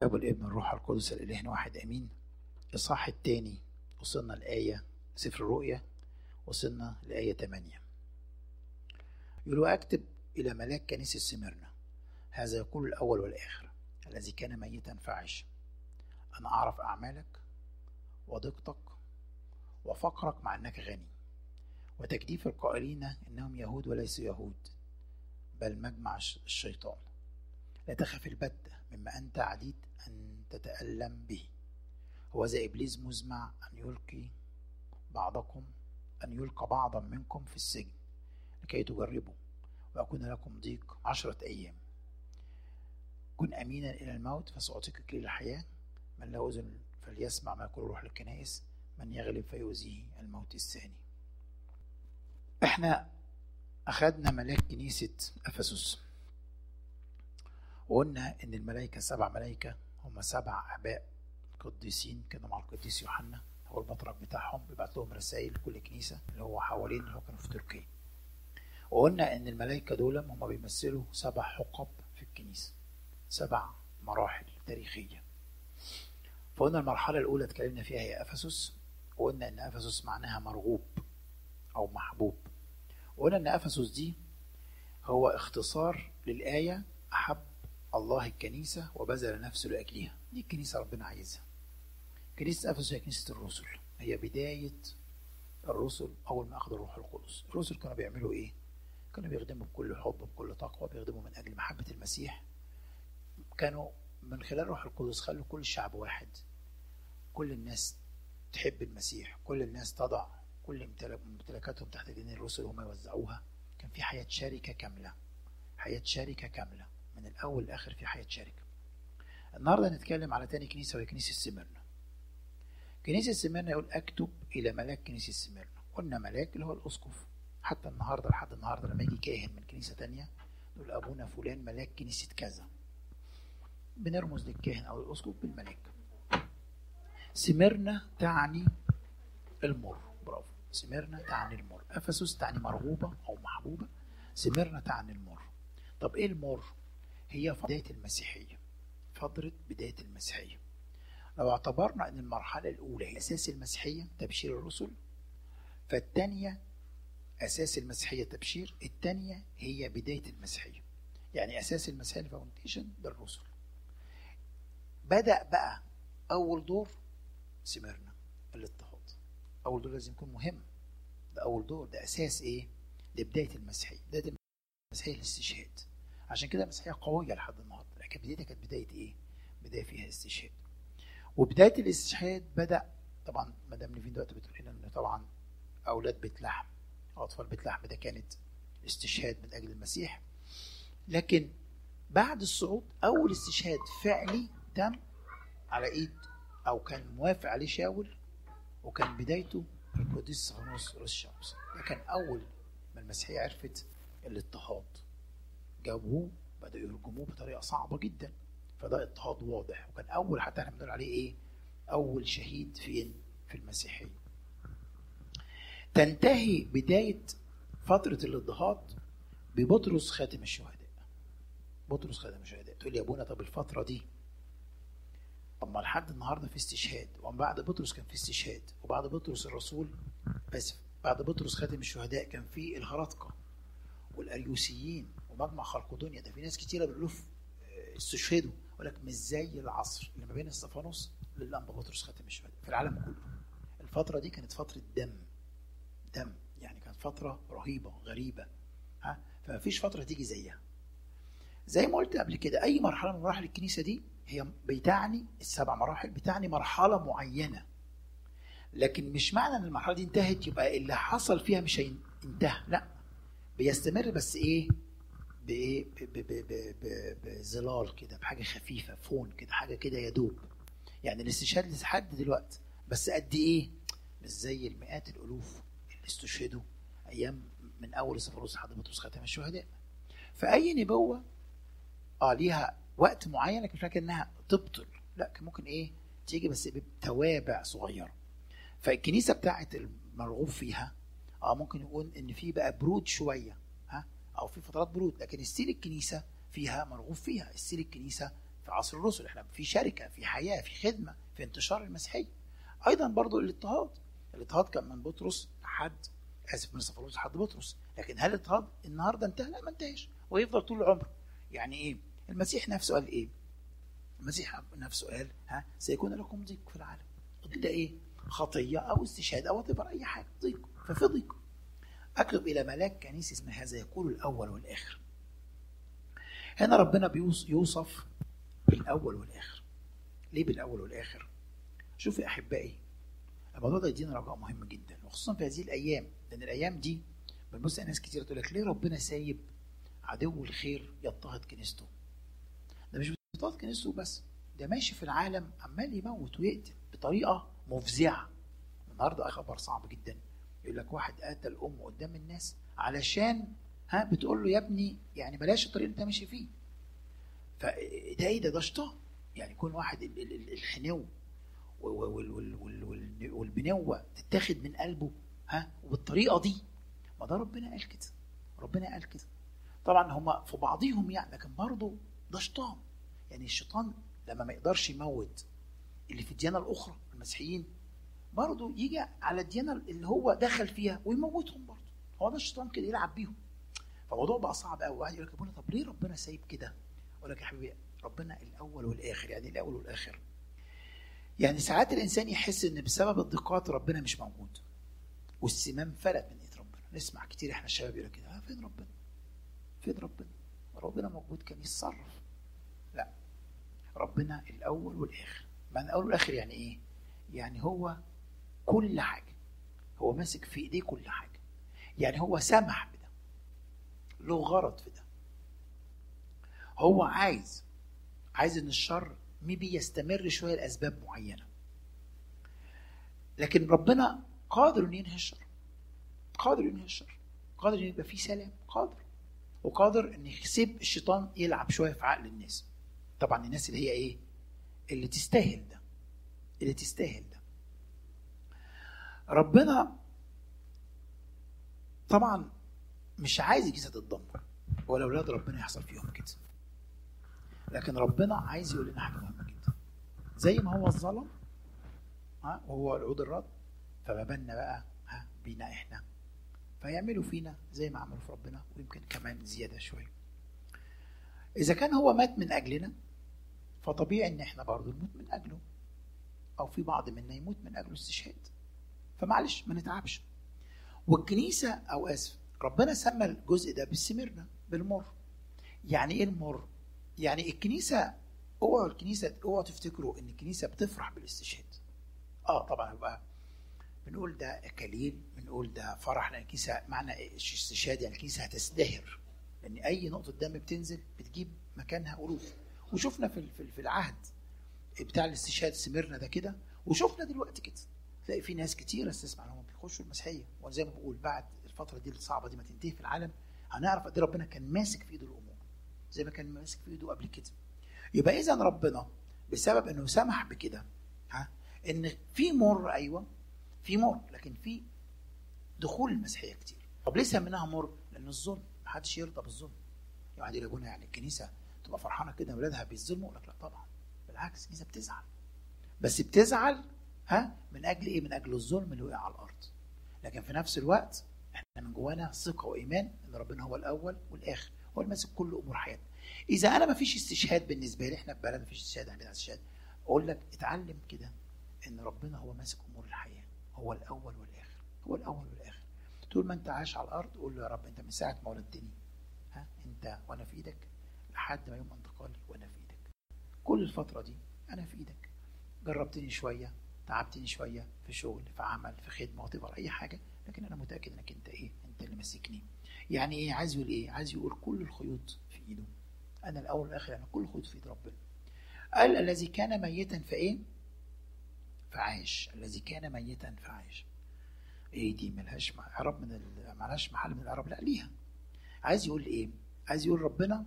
أبو الابن الروح القدس الإله واحد أمين الإصحاح الثاني وصلنا لآية سفر الرؤيا وصلنا لآية 8 يقول وأكتب إلى ملاك كنيسة سميرنا هذا يقول الأول والآخر الذي كان ميتا فعش أنا أعرف أعمالك وضيقتك وفقرك مع أنك غني وتجديف القائلين إنهم يهود وليسوا يهود بل مجمع الشيطان لا تخف البتة مما أنت عديد أن تتألم به هو ذا إبليس مزمع أن يلقي بعضكم أن يلقى بعضا منكم في السجن لكي تجربوا ويكون لكم ضيق عشرة أيام كن أمينا إلى الموت فسأعطيك كل الحياة من له أذن فليسمع ما يقول روح للكنائس من يغلب فيؤذيه الموت الثاني احنا أخذنا ملاك كنيسة أفسس وقلنا إن الملائكة سبع ملائكة هم سبع آباء قديسين كانوا مع القديس يوحنا هو البطرك بتاعهم بيبعت لهم رسائل كل كنيسة اللي هو حوالين اللي هو كانوا في تركيا وقلنا إن الملائكة دول هم بيمثلوا سبع حقب في الكنيسة سبع مراحل تاريخية فقلنا المرحلة الأولى اتكلمنا فيها هي أفسس وقلنا إن أفسس معناها مرغوب أو محبوب وقلنا إن أفسس دي هو اختصار للآية أحب الله الكنيسة وبذل نفسه لأجلها دي الكنيسة ربنا عايزها كنيسة أفسس هي كنيسة الرسل هي بداية الرسل أول ما أخذوا الروح القدس الرسل كانوا بيعملوا إيه؟ كانوا بيخدموا بكل حب بكل تقوى بيخدموا من أجل محبة المسيح كانوا من خلال الروح القدس خلوا كل الشعب واحد كل الناس تحب المسيح كل الناس تضع كل ممتلكاتهم تحت ايدين الرسل وهم يوزعوها كان في حياة شركة كاملة حياة شركة كاملة من الأول لآخر في حياة شركة النهاردة نتكلم على تاني كنيسة وهي كنيسة سميرنا كنيسة سميرنا يقول أكتب إلى ملاك كنيسة سميرنا قلنا ملاك اللي هو الأسقف حتى النهاردة لحد النهاردة لما يجي كاهن من كنيسة تانية نقول أبونا فلان ملاك كنيسة كذا بنرمز للكاهن أو الأسقف بالملاك سميرنا تعني المر برافو سميرنا تعني المر أفسس تعني مرغوبة أو محبوبة سميرنا تعني المر طب إيه المر؟ هي بداية المسيحية فترة بداية المسيحية لو اعتبرنا أن المرحلة الأولى هي أساس المسيحية تبشير الرسل فالثانية أساس المسيحية تبشير الثانية هي بداية المسيحية يعني أساس المسيحية الفاونديشن بالرسل بدأ بقى أول دور سميرنا الاضطهاد أول دور لازم يكون مهم ده أول دور ده أساس إيه؟ لبداية المسيحية بداية المسيحية الاستشهاد عشان كده المسيحية قوية لحد النهاردة لكن بدايتها كانت بداية إيه؟ بداية فيها استشهاد وبداية الاستشهاد بدأ طبعا مدام ليفين دلوقتي بتقول لنا إن طبعا أولاد بيت لحم أطفال بيت لحم ده كانت استشهاد من أجل المسيح لكن بعد الصعود أول استشهاد فعلي تم على إيد أو كان موافق عليه شاول وكان بدايته القديس صفانوس رئيس الشعب ده كان أول ما المسيحية عرفت الاضطهاد جابوه بدأوا يهجموه بطريقة صعبة جدا فده اضطهاد واضح وكان أول حتى احنا بنقول عليه إيه أول شهيد فين في المسيحية تنتهي بداية فترة الاضطهاد ببطرس خاتم الشهداء بطرس خاتم الشهداء تقول يا ابونا طب الفترة دي طب ما لحد النهارده في استشهاد وبعد بطرس كان في استشهاد وبعد بطرس الرسول اسف بعد بطرس خاتم الشهداء كان في الهرطقة والاريوسيين ومجمع خلق دنيا ده في ناس كتيره بالالوف استشهدوا يقول لك مش زي العصر اللي ما بين استفانوس للانبا بطرس خاتم الشهداء في العالم كله الفتره دي كانت فتره دم دم يعني كانت فتره رهيبه غريبه ها فما فيش فتره تيجي زيها زي ما قلت قبل كده اي مرحله من مراحل الكنيسه دي هي بتعني السبع مراحل بتعني مرحله معينه لكن مش معنى ان المرحله دي انتهت يبقى اللي حصل فيها مش انتهى لا بيستمر بس ايه بايه بظلال كده بحاجه خفيفه فون كده حاجه كده يا دوب يعني الاستشهاد لحد دلوقتي بس قد ايه مش زي المئات الالوف اللي استشهدوا ايام من اول سفروس لحد بطرس خاتم الشهداء فاي نبوه اه ليها وقت معين لكن مش معنى انها تبطل لا كان ممكن ايه تيجي بس بتوابع صغيره فالكنيسه بتاعت المرغوب فيها اه ممكن يكون ان في بقى برود شويه ها او في فترات برود لكن السيل الكنيسه فيها مرغوب فيها السيل الكنيسه في عصر الرسل احنا في شركه في حياه في خدمه في انتشار المسيحيه ايضا برضو الاضطهاد الاضطهاد كان من بطرس لحد اسف من صفروس لحد بطرس لكن هل الاضطهاد النهارده انتهى لا ما انتهاش ويفضل طول العمر يعني ايه المسيح نفسه قال ايه المسيح نفسه قال ها سيكون لكم ضيق في العالم ده ايه خطيه او استشهاد او تبر اي حاجه ضيق ففي ضيق اكتب الى ملاك كنيسه اسم هذا يقول الاول والاخر هنا ربنا بيوصف بالاول والاخر ليه بالاول والاخر شوف يا احبائي الموضوع ده يدينا رجاء مهم جدا وخصوصا في هذه الايام لان الايام دي بنبص ناس كتير تقول لك ليه ربنا سايب عدو الخير يضطهد كنيسته ده مش بيضطهد كنيسته بس ده ماشي في العالم عمال يموت ويقتل بطريقه مفزعه النهارده خبر صعب جدا يقول لك واحد قتل امه قدام الناس علشان ها بتقول له يا ابني يعني بلاش الطريق اللي انت ماشي فيه فده ايه ده ده شطان يعني يكون واحد الحنو والبنوه تتاخد من قلبه ها وبالطريقه دي ما ده ربنا قال كده ربنا قال كده طبعا هم في بعضهم يعني لكن برضه ده شيطان يعني الشيطان لما ما يقدرش يموت اللي في الديانه الاخرى المسيحيين برضه يجي على الديانه اللي هو دخل فيها ويموتهم برضه هو ده الشيطان كده يلعب بيهم فالموضوع بقى صعب قوي واحد يقول لك ابونا طب ليه ربنا سايب كده؟ اقول لك يا حبيبي ربنا الاول والاخر يعني الاول والاخر يعني ساعات الانسان يحس ان بسبب الضيقات ربنا مش موجود والسمام فلت من ايد ربنا نسمع كتير احنا الشباب يقول كده آه فين ربنا فين ربنا ربنا موجود كان يتصرف لا ربنا الاول والاخر معنى الاول والاخر يعني ايه يعني هو كل حاجه هو ماسك في ايديه كل حاجه يعني هو سمح بده له غرض في ده هو عايز عايز ان الشر ميبي يستمر شويه لاسباب معينه لكن ربنا قادر انه ينهي الشر قادر ينهي الشر قادر ان يبقى فيه سلام قادر وقادر ان يسيب الشيطان يلعب شويه في عقل الناس طبعا الناس اللي هي ايه اللي تستاهل ده اللي تستاهل ده ربنا طبعا مش عايز الكنيسه تتدمر ولا اولاد ربنا يحصل فيهم كده لكن ربنا عايز يقول لنا حاجه مهمه جدا زي ما هو الظلم ها وهو العود الرد فما بالنا بقى ها بينا احنا فيعملوا فينا زي ما عملوا في ربنا ويمكن كمان زياده شويه اذا كان هو مات من اجلنا فطبيعي ان احنا برضه نموت من اجله او في بعض منا يموت من اجله استشهاد فمعلش ما نتعبش والكنيسه او اسف ربنا سمى الجزء ده بالسمرنا بالمر يعني ايه المر يعني الكنيسه اوعوا الكنيسه اوعوا تفتكروا ان الكنيسه بتفرح بالاستشهاد اه طبعا بقى بنقول ده اكاليل بنقول ده فرح لان الكنيسه معنى استشهاد يعني الكنيسه هتزدهر لان اي نقطه دم بتنزل بتجيب مكانها الوف وشفنا في في العهد بتاع الاستشهاد سمرنا ده كده وشفنا دلوقتي كده تلاقي في ناس كتير استسمع انهم بيخشوا المسيحيه وزي ما بقول بعد الفتره دي الصعبه دي ما تنتهي في العالم هنعرف قد ربنا كان ماسك في ايده الامور زي ما كان ماسك في ايده قبل كده يبقى اذا ربنا بسبب انه سمح بكده ها ان في مر ايوه في مر لكن في دخول المسيحيه كتير طب ليه سميناها مر لان الظلم ما حدش يرضى بالظلم يعني يقول يعني الكنيسه تبقى فرحانه كده اولادها بيظلموا لك لا طبعا بالعكس الكنيسه بتزعل بس بتزعل ها من اجل ايه من اجل الظلم اللي وقع على الارض لكن في نفس الوقت احنا من جوانا ثقه وايمان ان ربنا هو الاول والاخر هو اللي ماسك كل امور حياتنا اذا انا ما فيش استشهاد بالنسبه لي احنا في بلد ما فيش استشهاد عندنا استشهاد اقول لك اتعلم كده ان ربنا هو ماسك امور الحياه هو الاول والاخر هو الاول والاخر طول ما انت عايش على الارض قول له يا رب انت من ساعه ما ولدتني ها انت وانا في ايدك لحد ما يوم انتقالي وانا في ايدك كل الفتره دي انا في ايدك جربتني شويه تعبتني شويه في شغل في عمل في خدمه وتبقى اي حاجه لكن انا متاكد انك انت ايه انت اللي ماسكني يعني ايه عايز يقول ايه عايز يقول كل الخيوط في ايده انا الاول والاخر انا كل الخيوط في ايد ربنا قال الذي كان ميتا فايه فعاش الذي كان ميتا فعاش ايه دي ملهاش اعراب من ال... ملهاش محل من الاعراب لا ليها عايز يقول ايه عايز يقول ربنا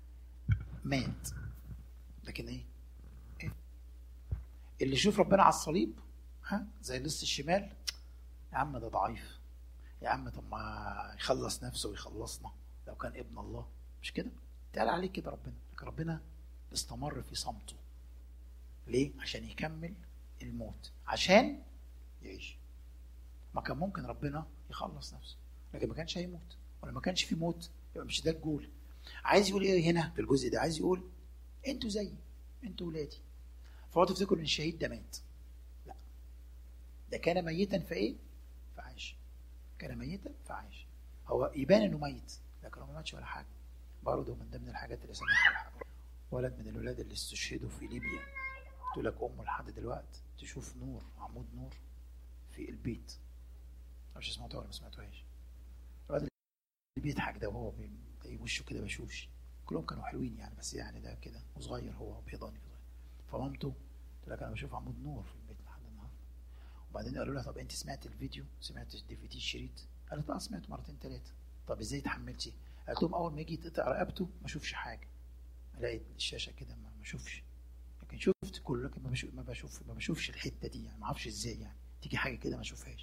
مات لكن ايه ايه اللي يشوف ربنا على الصليب ها زي لص الشمال يا عم ده ضعيف يا عم طب ما يخلص نفسه ويخلصنا لو كان ابن الله مش كده؟ اتقال عليه كده ربنا لكن ربنا استمر في صمته ليه عشان يكمل الموت عشان يعيش ما كان ممكن ربنا يخلص نفسه لكن ما كانش هيموت ولما ما كانش في موت يبقى مش ده الجول عايز يقول ايه هنا في الجزء ده عايز يقول انتوا زيي انتوا ولادي فهو تفتكروا ان الشهيد ده مات لا ده كان ميتا فايه فعاش كان ميتا فعاش هو يبان انه ميت لكن هو ما ماتش ولا حاجه برضه من ضمن الحاجات اللي سامحها الحق ولد من الولاد اللي استشهدوا في ليبيا قلت لك امه لحد دلوقتي تشوف نور عمود نور في البيت مش سمعتوها ولا ما سمعتوهاش الواد اللي بيضحك ده وهو بي- وشه كده بشوش كلهم كانوا حلوين يعني بس يعني ده كده وصغير هو بيضاني صغير فمامته قلت لك انا بشوف عمود نور في البيت لحد النهارده وبعدين قالوا لها طب انت سمعت الفيديو سمعت الدي في دي الشريط قالت اه سمعته مرتين ثلاثه طب ازاي تحملتي قالت لهم اول ما يجي يتقطع رقبته ما اشوفش حاجه الاقي الشاشه كده ما ما اشوفش لكن شفت كله لكن ما بشوف ما بشوف ما بشوفش الحته دي يعني ما اعرفش ازاي يعني تيجي حاجه كده ما اشوفهاش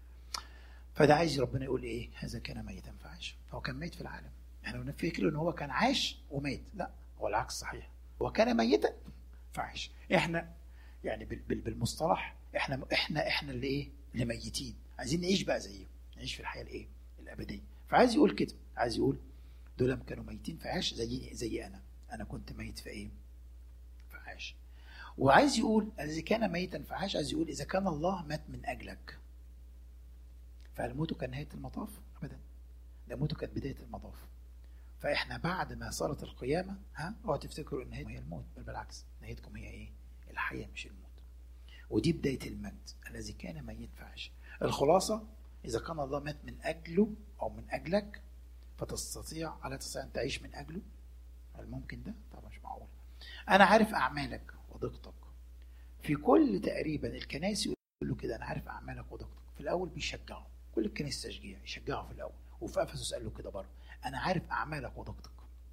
فده عايز ربنا يقول ايه هذا كان ميتا فعاش هو كان ميت في العالم احنا بنفكر ان هو كان عاش ومات لا هو العكس صحيح هو كان ميتا فعاش احنا يعني بال- بال- بالمصطلح احنا احنا احنا اللي ايه اللي ميتين عايزين نعيش بقى زيه نعيش في الحياه الايه الابديه فعايز يقول كده عايز يقول دول كانوا ميتين فعاش زي زي انا انا كنت ميت في ايه فعاش وعايز يقول الذي كان ميتا فعاش عايز يقول اذا كان الله مات من اجلك فهل موته كان نهايه المطاف؟ ابدا ده موته كانت بدايه المطاف فاحنا بعد ما صارت القيامه ها اوعوا تفتكروا ان هي الموت بل بالعكس نهايتكم هي ايه؟ الحياه مش الموت ودي بدايه المجد الذي كان ميت فعاش الخلاصه اذا كان الله مات من اجله او من اجلك فتستطيع الا تستطيع ان تعيش من اجله هل ممكن ده؟ طبعا مش معقول انا عارف اعمالك وضيقتك في كل تقريبا الكنائس يقول له كده انا عارف اعمالك وضيقتك في الاول بيشجعه كل الكنائس تشجيع يشجعه في الاول وفي افسس قال له كده برضه انا عارف اعمالك وضيقتك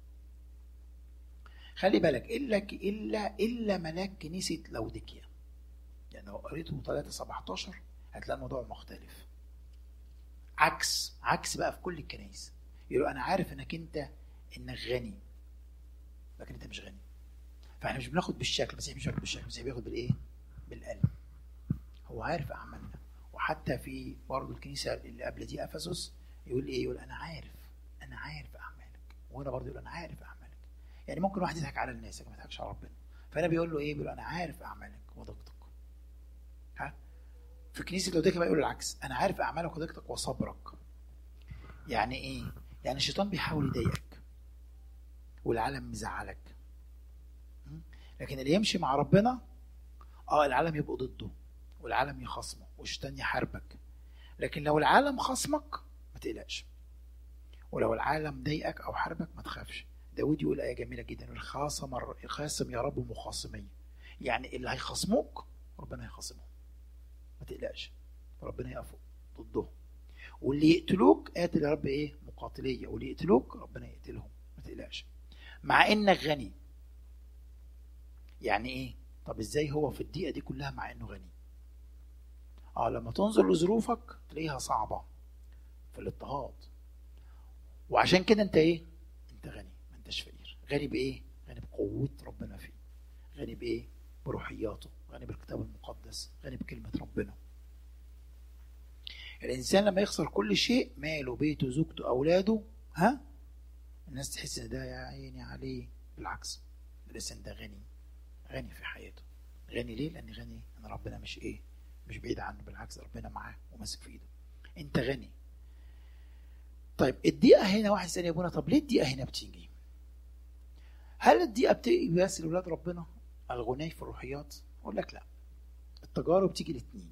خلي بالك الا الا الا ملاك كنيسه لوديكيا يعني لو قريته 3 17 هتلاقي الموضوع مختلف عكس عكس بقى في كل الكنائس يقولوا انا عارف انك انت انك غني لكن انت مش غني فاحنا مش بناخد بالشكل المسيح مش بياخد بالشكل المسيح بياخد بالايه؟ بالقلب هو عارف اعمالنا وحتى في برضه الكنيسه اللي قبل دي افسس يقول ايه؟ يقول انا عارف انا عارف اعمالك وهنا برضه يقول انا عارف اعمالك يعني ممكن واحد يضحك على الناس لكن ما يضحكش على ربنا فهنا بيقول له ايه؟ بيقول له انا عارف اعمالك وضيقتك ها في كنيسه لوديكيا بقى يقول العكس انا عارف اعمالك وضيقتك وصبرك يعني ايه؟ يعني الشيطان بيحاول يضايقك والعالم مزعلك م? لكن اللي يمشي مع ربنا اه العالم يبقى ضده والعالم يخصمه والشيطان يحاربك لكن لو العالم خصمك ما تقلقش ولو العالم ضايقك او حاربك ما تخافش داود يقول آية جميلة جدا يقول خاصم الخاصم يا رب مخاصمي يعني اللي هيخصموك ربنا هيخاصمهم ما تقلقش ربنا يقف ضدهم واللي يقتلوك قاتل يا رب ايه مقاتلية واللي يقتلوك ربنا يقتلهم ما تقلقش مع انك غني يعني ايه طب ازاي هو في الدقيقة دي كلها مع انه غني اه لما تنظر لظروفك تلاقيها صعبة في الاضطهاد وعشان كده انت ايه انت غني ما انتش فقير غني بايه غني بقوة ربنا فيه غني بايه بروحياته غني بالكتاب المقدس غني بكلمة ربنا الانسان لما يخسر كل شيء ماله بيته زوجته اولاده ها الناس تحس ان ده يا عيني عليه بالعكس الانسان ده غني غني في حياته غني ليه لان غني ان ربنا مش ايه مش بعيد عنه بالعكس ربنا معاه وماسك في ايده انت غني طيب الدقيقه هنا واحد يسال يا ابونا طب ليه الدقيقه هنا بتيجي هل الدقيقه بتيجي بس لاولاد ربنا الغني في الروحيات اقول لك لا التجارب بتيجي الاثنين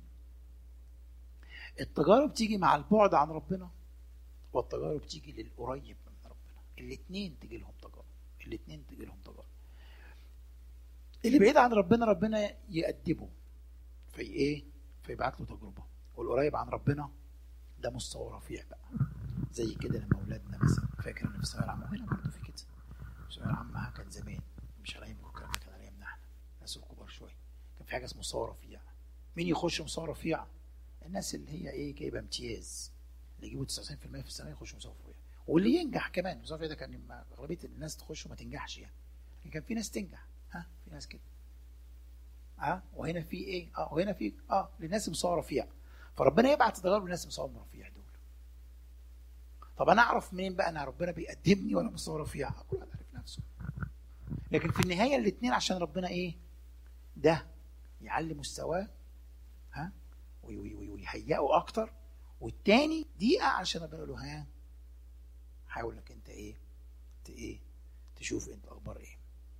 التجارب تيجي مع البعد عن ربنا والتجارب تيجي للقريب من ربنا الاثنين تيجي لهم تجارب الاثنين تيجي لهم تجارب اللي بعيد عن ربنا ربنا يأدبه في ايه فيبعت له تجربه والقريب عن ربنا ده مستوى رفيع بقى زي كده لما اولادنا مثلا فاكر ان في الثانويه العامه هنا برضه في كده الثانويه العامه كان زمان مش على ايامكم الكلام ده كان على ايامنا احنا الناس الكبار شويه كان في حاجه اسمها مستوى رفيع مين يخش مستوى رفيع الناس اللي هي ايه جايبه امتياز اللي يجيبوا 99% في الثانويه يخشوا مستوى رفيع واللي ينجح كمان مستوى رفيع ده كان اغلبيه الناس تخش وما تنجحش يعني لكن كان في ناس تنجح ها في ناس كده ها وهنا في ايه اه وهنا في اه لناس مستوى رفيع فربنا يبعت تجارب لناس مستوى رفيع دول طب انا اعرف منين بقى ان ربنا بيقدمني ولا مستوى رفيع كل واحد عارف نفسه لكن في النهايه الاثنين عشان ربنا ايه ده يعلي مستواه ها وي- وي- وي- ويهيئه اكتر والتاني دقيقه عشان ربنا يقول له ها حاول انك انت ايه ت- ايه تشوف انت اخبار ايه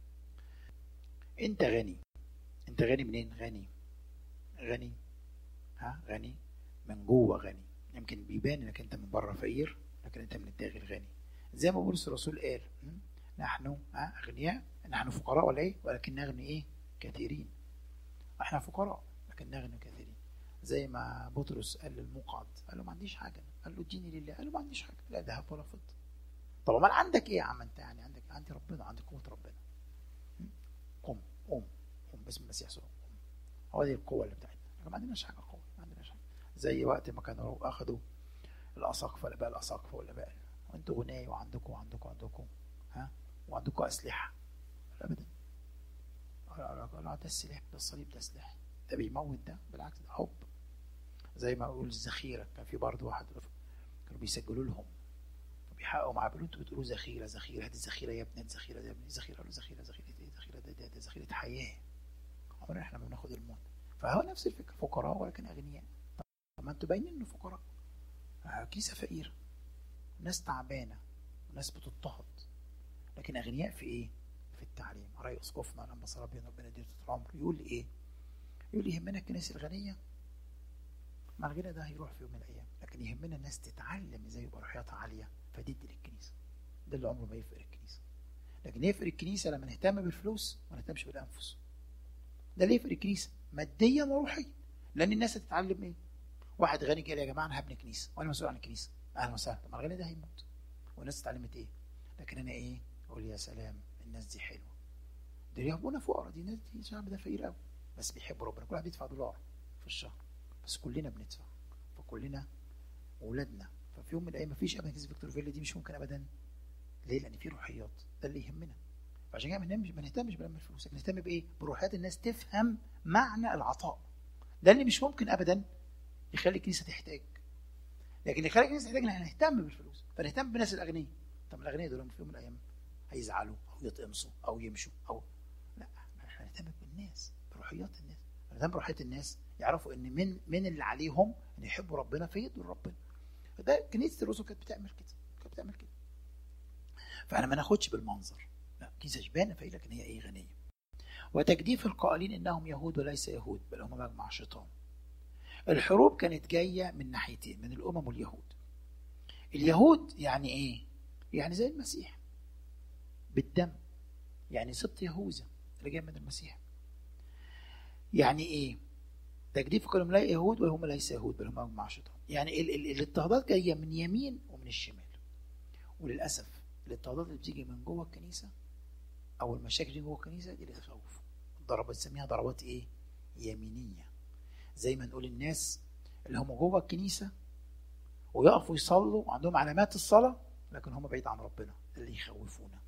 انت غني انت غني منين غني غني ها غني من جوه غني يمكن بيبان انك انت من بره فقير لكن انت من الداخل غني زي ما بولس الرسول قال م? نحن ها اغنياء نحن فقراء ولا ايه ولكن نغني ايه كثيرين احنا فقراء لكن نغني كثيرين زي ما بطرس قال للمقعد قال له ما عنديش حاجه قال له اديني لله قال له ما عنديش حاجه لا ذهب ولا فضه طب امال عندك ايه يا عم انت يعني عندك عندي ربنا عندي قوه ربنا م? قم قم قم باسم المسيح يسوع قم هو دي القوه اللي بتاعتنا احنا ما عندناش حاجه قوه ما عندناش حاجه زي وقت ما كانوا اخذوا الاساقفه الاباء الاساقفه والاباء وانتوا غناي وعندكم وعندكم وعندكم ها وعندكم اسلحه ابدا لا ده السلاح ده الصليب ده سلاح ده بيموت ده بالعكس ده حب زي ما اقول الذخيره كان في برضه واحد كانوا بيسجلوا لهم بيحققوا معاه بيقولوا انتوا بتقولوا ذخيره ذخيره هات الذخيره يا ابني هات الذخيره يا ابني ذخيره قالوا ذخيره ذخيره ايه ذخيره ده ده, ده ذخيره حياه عمرنا احنا ما بناخد الموت فهو نفس الفكره فقراء ولكن اغنياء طب ما انتوا باينين انه فقراء آه، كيسه فقيره ناس تعبانه وناس بتضطهد لكن اغنياء في ايه؟ في التعليم رأي اسقفنا لما صلى بينا ربنا يديله طول عمره يقول لي ايه؟ يقول لي يهمنا الكنائس الغنيه مع الغنى ده هيروح في يوم من الايام لكن يهمنا الناس تتعلم ازاي يبقى روحياتها عاليه فتدي للكنيسه ده اللي عمره ما يفرق الكنيسه لكن يفرق الكنيسه لما نهتم بالفلوس وما نهتمش بالانفس ده اللي يفرق الكنيسه ماديا وروحيا لان الناس هتتعلم ايه؟ واحد غني قال يا جماعه انا هبني كنيسه وانا مسؤول عن الكنيسه اهلا وسهلا طب ما الغني ده هيموت والناس اتعلمت ايه؟ لكن انا ايه؟ اقول يا سلام الناس دي حلوه دول يهبونا فقراء دي ناس دي الشعب ده فقير قوي بس بيحبوا ربنا كل واحد بيدفع دولار في الشهر بس كلنا بندفع فكلنا ولادنا ففي يوم من الايام مفيش ابدا كنيسه فيكتور فيلا دي مش ممكن ابدا ليه؟ لان في روحيات ده اللي يهمنا فعشان كده ما نهتمش ما نهتمش بلم الفلوس لكن نهتم بايه؟ بروحيات الناس تفهم معنى العطاء ده اللي مش ممكن ابدا يخلي الكنيسه تحتاج لكن اللي يخلي الكنيسه تحتاج ان احنا نهتم بالفلوس فنهتم بالناس الاغنياء طب الاغنياء دول في يوم من الايام هيزعلوا او يتقمصوا او يمشوا او لا احنا نهتم بالناس بروحيات الناس نهتم بروحيات الناس يعرفوا ان من من اللي عليهم ان يحبوا ربنا فيدوا لربنا ده كنيسه الرسل كانت بتعمل كده كانت بتعمل كده فانا ما ناخدش بالمنظر لا كنيسه شبانه فهي لكن هي ايه غنيه وتجديف القائلين انهم يهود وليس يهود بل هم مجمع شيطان الحروب كانت جايه من ناحيتين من الامم واليهود اليهود يعني ايه يعني زي المسيح بالدم يعني سبط يهوذا اللي جاي من المسيح يعني ايه تجديف قولهم لا يهود وهم ليس يهود بل هم مجمع شيطان يعني ال- ال- الاضطهادات جايه من يمين ومن الشمال وللاسف الاضطهادات اللي بتيجي من جوه الكنيسه او المشاكل اللي جوه الكنيسه دي اللي تخوف ضربات بنسميها ضربات ايه يمينيه زي ما نقول الناس اللي هم جوه الكنيسه ويقفوا يصلوا وعندهم علامات الصلاه لكن هم بعيد عن ربنا ده اللي يخوفونا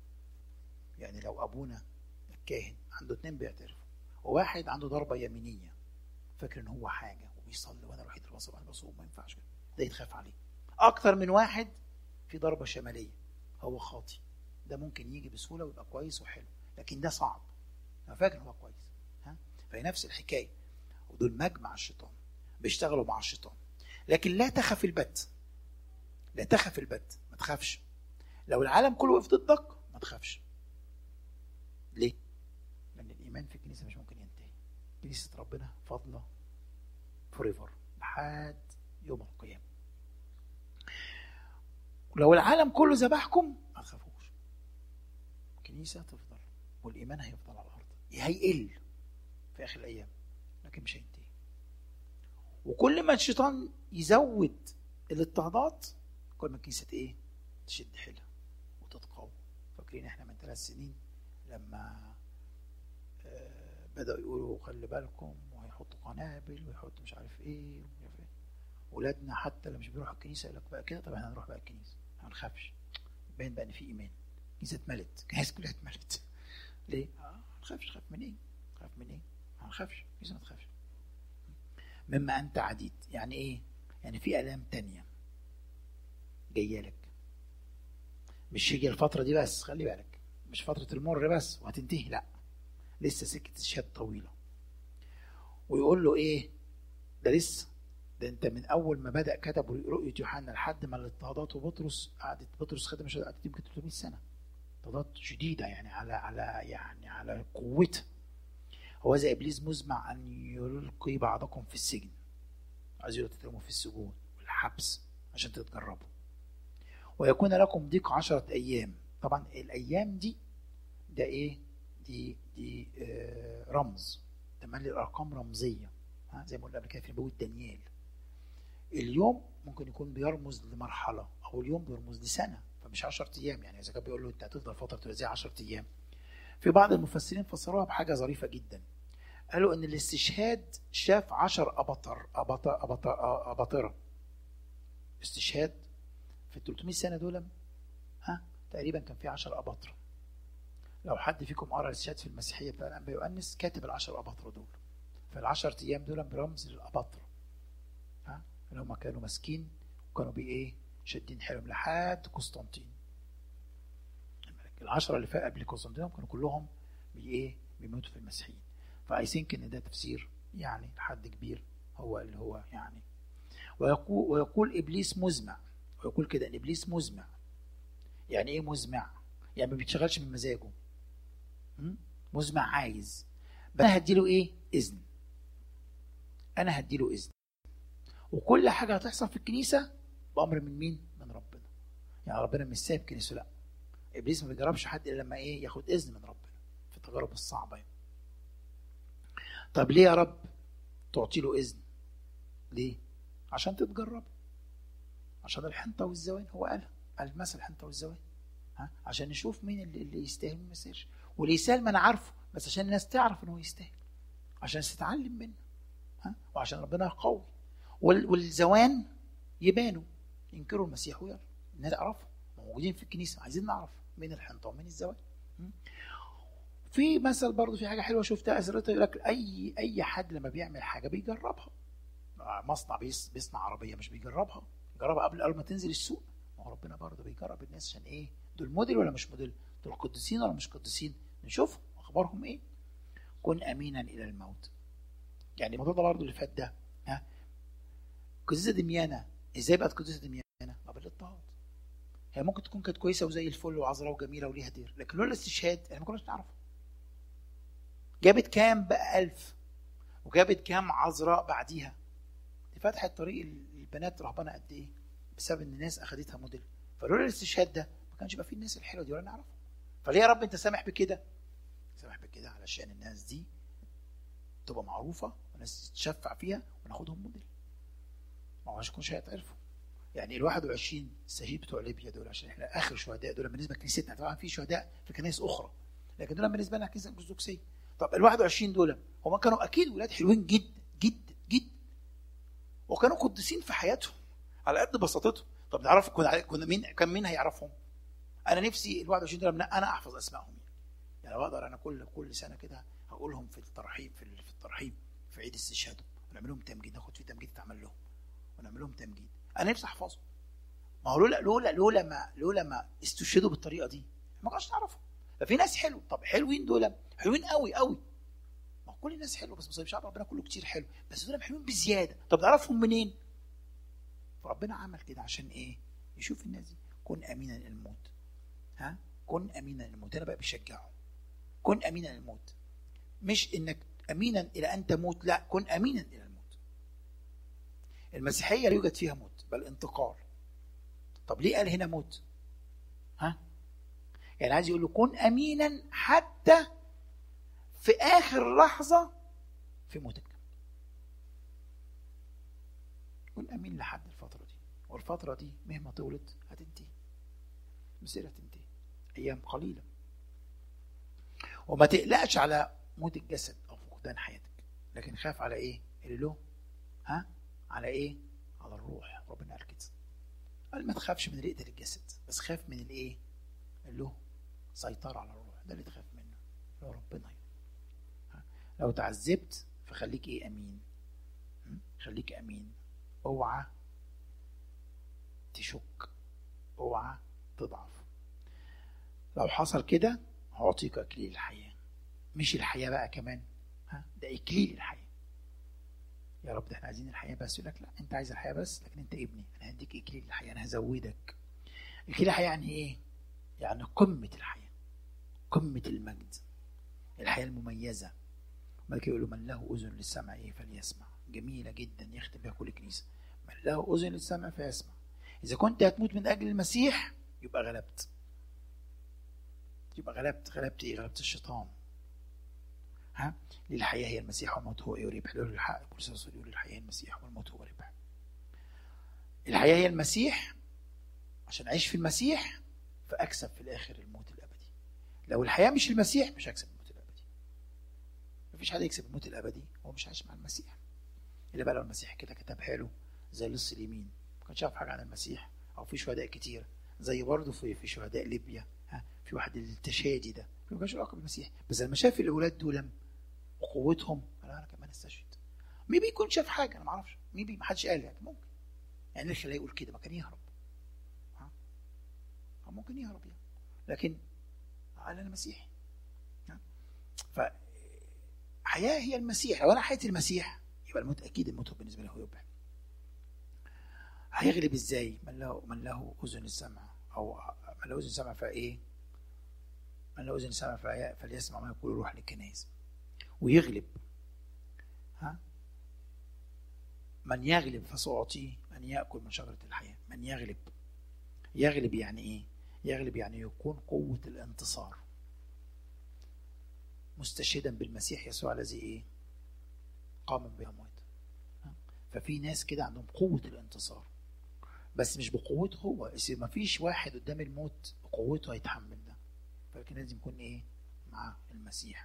يعني لو ابونا الكاهن عنده اتنين بيعترفوا وواحد عنده ضربه يمينيه فاكر ان هو حاجه وبيصلي وانا الوحيد اللي بصوم انا بصوم ما ينفعش كده ده يتخاف عليه اكتر من واحد في ضربه شماليه هو خاطي ده ممكن يجي بسهوله ويبقى كويس وحلو لكن ده صعب انا فاكر ان هو كويس ها فهي نفس الحكايه ودول مجمع الشيطان بيشتغلوا مع الشيطان لكن لا تخف البت لا تخف البت ما تخافش لو العالم كله وقف ضدك ما تخافش ليه؟ لأن الإيمان في الكنيسة مش ممكن ينتهي كنيسة ربنا فاضلة فوريفر لحد يوم القيامة ولو العالم كله ذبحكم ما تخافوش الكنيسة تفضل والإيمان هيفضل على الأرض هيقل في آخر الأيام لكن مش هينتهي وكل ما الشيطان يزود الاضطهادات كل ما الكنيسة ايه؟ تشد حيلها وتتقوى فاكرين احنا من ثلاث سنين لما آه، بدأوا يقولوا خلي بالكم وهيحطوا قنابل ويحطوا مش عارف ايه ومش عارف ايه ولادنا حتى اللي مش بيروحوا الكنيسه يقول لك بقى كده طب احنا هنروح بقى الكنيسه ما نخافش باين بقى ان في ايمان الكنيسه اتملت الكنيسه كلها اتملت ليه؟ آه، ما نخافش خاف من ايه؟ خاف من ايه؟ ما نخافش لسه ما تخافش مما انت عديد يعني ايه؟ يعني في الام تانية جايه لك مش هيجي الفتره دي بس خلي بالك مش فتره المر بس وهتنتهي لا لسه سكه الشهاد طويله ويقول له ايه ده لسه ده انت من اول ما بدا كتب رؤيه يوحنا لحد ما الاضطهادات وبطرس قعدت بطرس خدم مش قعدت يمكن 300 سنه اضطهادات شديده يعني على على يعني على قوتها هو زي ابليس مزمع ان يلقي بعضكم في السجن عايز تترموا في السجون والحبس عشان تتجربوا ويكون لكم ضيق عشرة أيام طبعا الأيام دي ده إيه دي دي آه رمز تملي الأرقام رمزية ها زي ما قلنا قبل كده في نبوة دانيال اليوم ممكن يكون بيرمز لمرحلة أو اليوم بيرمز لسنة فمش 10 أيام يعني إذا كان بيقول له أنت هتفضل فترة زي 10 أيام في بعض المفسرين فسروها بحاجة ظريفة جدا قالوا ان الاستشهاد شاف عشر أبطر أبطر أبطر أباطرة استشهاد في ال 300 سنة دول ها تقريبا كان في 10 أباطرة لو حد فيكم قرأ الاستشهاد في المسيحية بتاع الأنبا يؤنس كاتب العشر أباطرة دول فالعشر أيام دول برمز للأباطرة ها اللي هم كانوا ماسكين وكانوا بإيه شادين حيلهم لحد قسطنطين العشرة اللي فات قبل قسطنطين كانوا كلهم بإيه بيموتوا في المسيحيين فاي ثينك ان ده تفسير يعني لحد كبير هو اللي هو يعني ويقول, ويقول ابليس مزمع ويقول كده ان ابليس مزمع يعني ايه مزمع يعني ما بيتشغلش من مزاجه مزمع عايز بس انا هديله ايه اذن انا هديله اذن وكل حاجه هتحصل في الكنيسه بامر من مين من ربنا يعني ربنا مش سايب كنيسه لا ابليس ما بيجربش حد الا لما ايه ياخد اذن من ربنا في التجارب الصعبه يعني. طب ليه يا رب تعطي له اذن ليه عشان تتجرب عشان الحنطه والزوان هو قالها قال مثل الحنطه والزوان ها عشان نشوف مين اللي, اللي يستاهل وما يستاهلش واللي يستاهل ما انا عارفه بس عشان الناس تعرف ان هو يستاهل عشان تتعلم منه ها وعشان ربنا يقوي وال والزوان يبانوا ينكروا المسيح ويلا الناس تعرفه موجودين في الكنيسه عايزين نعرف مين الحنطه ومين الزوان في مثل برضه في حاجه حلوه شفتها اسرته يقول لك اي اي حد لما بيعمل حاجه بيجربها مصنع بيصنع عربيه مش بيجربها جربها قبل قبل ما تنزل السوق ما هو ربنا برضه بيجرب الناس عشان ايه دول موديل ولا مش موديل دول قديسين ولا مش قديسين نشوفهم اخبارهم ايه كن امينا الى الموت يعني الموضوع ده برضه اللي فات ده ها قديسه دميانه ازاي بقت قديسه دميانه ما بالاضطهاد هي ممكن تكون كانت كويسه وزي الفل وعذراء وجميله وليها دير لكن لولا الاستشهاد احنا ما كناش نعرفها جابت كام بقى ألف وجابت كام عذراء بعديها دي فتحت طريق البنات رهبانة قد إيه بسبب إن الناس أخدتها موديل فلولا الاستشهاد ده ما كانش يبقى فيه الناس الحلوة دي ولا نعرفها فليه يا رب أنت سامح بكده؟ سامح بكده علشان الناس دي تبقى معروفة وناس تتشفع فيها وناخدهم موديل ما هوش يكونش هيتعرفوا يعني ال 21 الشهيد بتوع ليبيا دول عشان احنا اخر شهداء دول بالنسبه لكنيستنا طبعا في شهداء في كنائس اخرى لكن دول بالنسبه لنا كنيسه ارثوذكسيه طب ال 21 دول هم كانوا اكيد ولاد حلوين جدا جدا جدا وكانوا قديسين في حياتهم على قد بساطتهم طب نعرف كنا كنا مين كان مين هيعرفهم؟ انا نفسي ال 21 دول انا احفظ اسمائهم يعني لو اقدر انا كل كل سنه كده هقولهم في الترحيب في في الترحيب في عيد استشهادهم ونعمل لهم تمجيد ناخد فيه تمجيد تعمل لهم ونعمل لهم تمجيد انا نفسي احفظهم ما هو لولا لولا لولا ما لولا ما استشهدوا بالطريقه دي ما كناش نعرفهم ففي ناس حلو طب حلوين دول حلوين قوي قوي ما كل الناس حلوه بس مصيب شعب ربنا كله كتير حلو بس دول حلوين بزياده طب نعرفهم منين فربنا عمل كده عشان ايه يشوف الناس دي كن امينا للموت ها كن امينا للموت انا بقى بشجعه كن امينا للموت مش انك امينا الى ان تموت لا كن امينا الى الموت المسيحيه لا يوجد فيها موت بل انتقال طب ليه قال هنا موت ها يعني عايز يقول له كن امينا حتى في اخر لحظه في موتك كن امين لحد الفتره دي والفتره دي مهما طولت هتنتهي مسيرة هتنتهي ايام قليله وما تقلقش على موت الجسد او فقدان حياتك لكن خاف على ايه اللي له ها على ايه على الروح ربنا قال كده قال ما تخافش من رئه الجسد بس خاف من الايه اللي له سيطرة على الروح ده اللي تخاف منه لو ربنا لو تعذبت فخليك ايه امين خليك امين اوعى تشك اوعى تضعف لو حصل كده هعطيك اكليل الحياه مش الحياه بقى كمان ها ده اكليل الحياه يا رب ده احنا عايزين الحياه بس يقول لك لا انت عايز الحياه بس لكن انت ابني انا هديك اكليل الحياه انا هزودك اكليل الحياه يعني ايه يعني قمه الحياه قمه المجد الحياه المميزه ملك يقول له من له اذن للسمع ايه فليسمع جميله جدا يختم بها كل كنيسه من له اذن للسمع فيسمع اذا كنت هتموت من اجل المسيح يبقى غلبت يبقى غلبت غلبت ايه غلبت الشيطان ها للحياه هي المسيح والموت هو ايه وربح له الحق بولس يقول الحياه هي المسيح والموت هو ربح الحياه هي المسيح عشان اعيش في المسيح فاكسب في الاخر الموت الابدي لو الحياه مش المسيح مش هكسب الموت الابدي مفيش حد يكسب الموت الابدي هو مش عايش مع المسيح الا بقى لو المسيح كده كتبها له زي لص اليمين ما كانش يعرف حاجه عن المسيح او في شهداء كتير زي برضه في في شهداء ليبيا ها في واحد التشادي ده ما كانش علاقه بالمسيح بس لما شاف الاولاد دول وقوتهم قال انا كمان استشهد ميبي يكون شاف حاجه انا ما اعرفش ميبي ما حدش قال يعني ممكن يعني ليه خلاه يقول كده ما كان يهرب ها أو ممكن يهرب يعني لكن قال انا مسيحي ها ف حياه هي المسيح لو انا حياه المسيح يبقى الموت اكيد الموت بالنسبه له يبقى هيغلب ازاي من له من له اذن السمع او من له اذن السمع فايه من له اذن السمع فليسمع ما يقول الروح للكنائس ويغلب ها من يغلب فسأعطيه من يأكل من شجرة الحياة من يغلب يغلب يعني ايه يغلب يعني يكون قوة الانتصار مستشهدا بالمسيح يسوع الذي ايه قام بالأموات ففي ناس كده عندهم قوة الانتصار بس مش بقوته هو ما فيش واحد قدام الموت بقوته هيتحمل ده فلكن لازم يكون ايه مع المسيح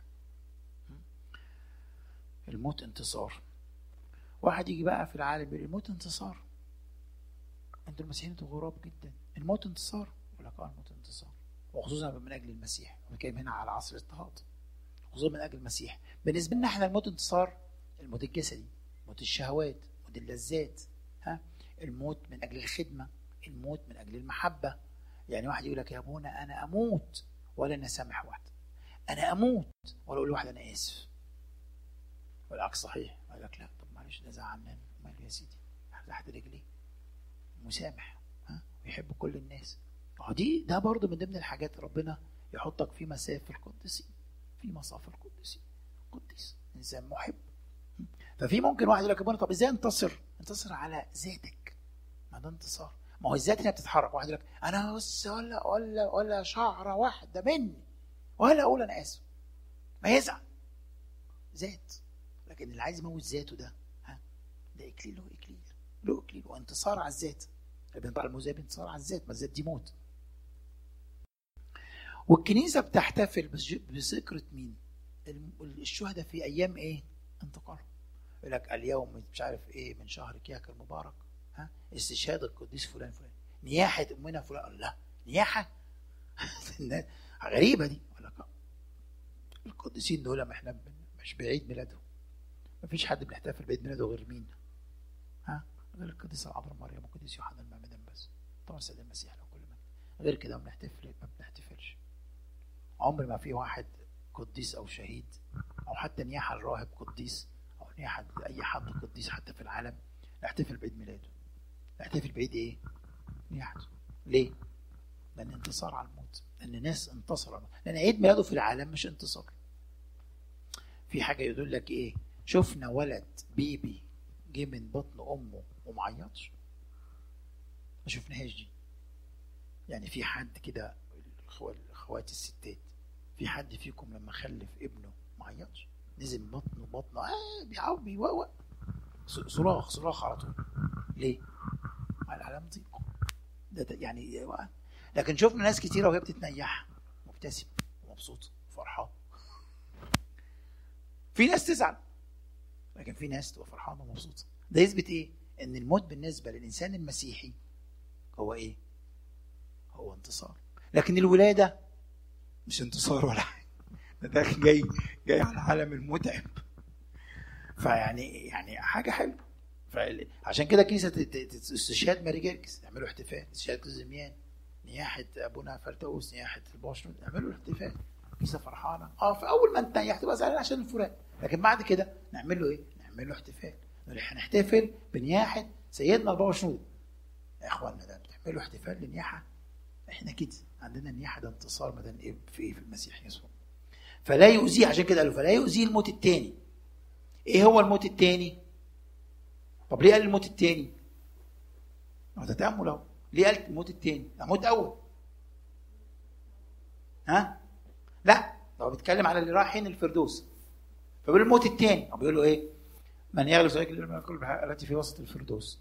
الموت انتصار واحد يجي بقى في العالم يقول الموت انتصار انتوا المسيحيين انتوا غراب جدا الموت انتصار يقول لك اه الموت انتصار وخصوصا من اجل المسيح بنتكلم هنا على عصر الاضطهاد خصوصا من اجل المسيح بالنسبه لنا احنا الموت انتصار الموت الجسدي موت الشهوات موت اللذات ها الموت من اجل الخدمه الموت من اجل المحبه يعني واحد يقول لك يا ابونا انا اموت ولا انا سامح واحد انا اموت ولا اقول لواحد انا اسف والعكس صحيح قال لك لا طب معلش ده زعلان ماله يا سيدي تحت رجليه مسامح ها ويحب كل الناس اه دي ده برضه من ضمن الحاجات ربنا يحطك في مسافه القديسين في مصاف القديسين قديس انسان محب ففي ممكن واحد يقول لك ابونا طب ازاي انتصر؟ انتصر على ذاتك ما ده انتصار ما هو الذات هنا بتتحرك واحد يقول لك انا بص ولا ولا ولا شعره واحده مني ولا اقول انا اسف ما يزعل ذات لكن اللي عايز يموت ذاته ده ها ده اكليل له اكليل له اكليل وانتصار على الذات ابن بقى المذهب انتصار على الذات ما الذات دي موت والكنيسه بتحتفل بذكرى مين؟ الشهداء في ايام ايه؟ انتقالهم يقول لك اليوم مش عارف ايه من شهر كياك المبارك ها استشهاد القديس فلان فلان نياحه امنا فلان الله نياحه غريبه دي ولا القديسين دول ما احنا مش بعيد ميلادهم ما فيش حد بنحتفل بعيد ميلاده غير مين ها غير القديسه العذراء مريم والقديس يوحنا المعمدان بس طبعا سيد المسيح لو كل ما غير كده ما بنحتفل ما بنحتفلش عمر ما في واحد قديس او شهيد او حتى نياحه الراهب قديس او نياحه اي حد قديس حتى في العالم نحتفل بعيد ميلاده نحتفل بعيد ايه؟ نياحته ليه؟ لان انتصار على الموت لان ناس انتصروا لان عيد ميلاده في العالم مش انتصار في حاجه يقول لك ايه؟ شفنا ولد بيبي جه من بطن امه ومعيطش ما شفناهاش دي يعني في حد كده اخوات الستات في حد فيكم لما خلف ابنه ما عيطش نزل من بطنه بطنه اه بيعوق بيوقوق صراخ صراخ على طول ليه؟ على العالم ضيق ده يعني لكن شفنا ناس كتيره وهي بتتنيح مبتسم ومبسوط وفرحان في ناس تزعل لكن في ناس تبقى فرحانه ومبسوطه ده يثبت ايه؟ ان الموت بالنسبه للانسان المسيحي هو ايه؟ هو انتصار لكن الولاده مش انتصار ولا حاجه ده جاي جاي على العالم المتعب فيعني يعني حاجه حلوه عشان كده الكنيسه استشهاد ماري جرجس يعملوا احتفال استشهاد زميان نياحه ابونا فردوس نياحه الباشمهندس يعملوا احتفال الكنيسه فرحانه اه في اول ما نتنيح تبقى زعلان عشان الفلان لكن بعد كده نعمل له ايه؟ نعمل له احتفال هنحتفل بنياحه سيدنا الباشمهندس يا اخوانا ده بتعملوا احتفال لنياحه احنا كده عندنا النياحه ده انتصار مثلا ايه في ايه في المسيح يسوع فلا يؤذيه عشان كده قالوا فلا يؤذيه الموت الثاني ايه هو الموت الثاني طب ليه قال الموت الثاني ما ده تامل اهو ليه قال الموت الثاني ده موت اول ها لا هو بيتكلم على اللي رايحين الفردوس فبيقول الموت الثاني هو بيقول له ايه من يغلب سيكل التي في وسط الفردوس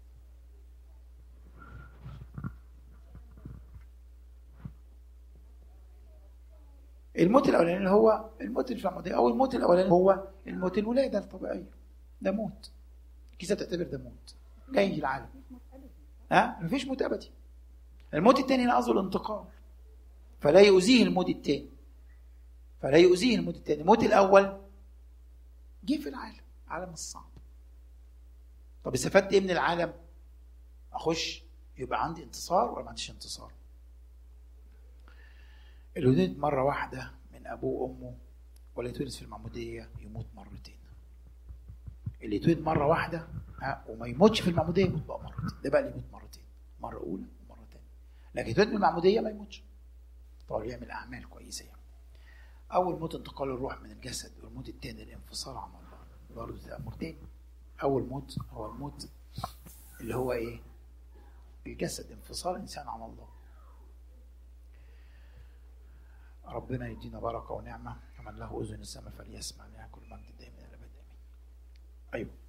الموت الاولاني اللي هو الموت الفعمودي او الموت الاولاني هو الموت الولاده الطبيعيه ده موت الكيسه بتعتبر ده موت جاي العالم ها مفيش موت ابدي الموت الثاني انا قصده الانتقال فلا يؤذيه الموت الثاني فلا يؤذيه الموت الثاني الموت الاول جه في العالم عالم الصعب طب استفدت ايه من العالم اخش يبقى عندي انتصار ولا ما عنديش انتصار اللي ولد مرة واحدة من أبوه وأمه ولا يتولد في المعمودية يموت مرتين اللي يتولد مرة واحدة ها وما يموتش في المعمودية يموت بقى مرتين ده بقى اللي يموت مرتين مرة أولى ومرة تانية لكن يتولد من المعمودية ما يموتش طبعا يعمل أعمال كويسة يعني أول موت انتقال الروح من الجسد والموت الثاني الانفصال عن الله برضه ده أمر تاني أول موت هو الموت اللي هو إيه؟ الجسد انفصال الإنسان عن الله ربنا يدينا بركه ونعمه ومن له اذن السماء فليسمع لها كل مجد دائما الابد امين ايوه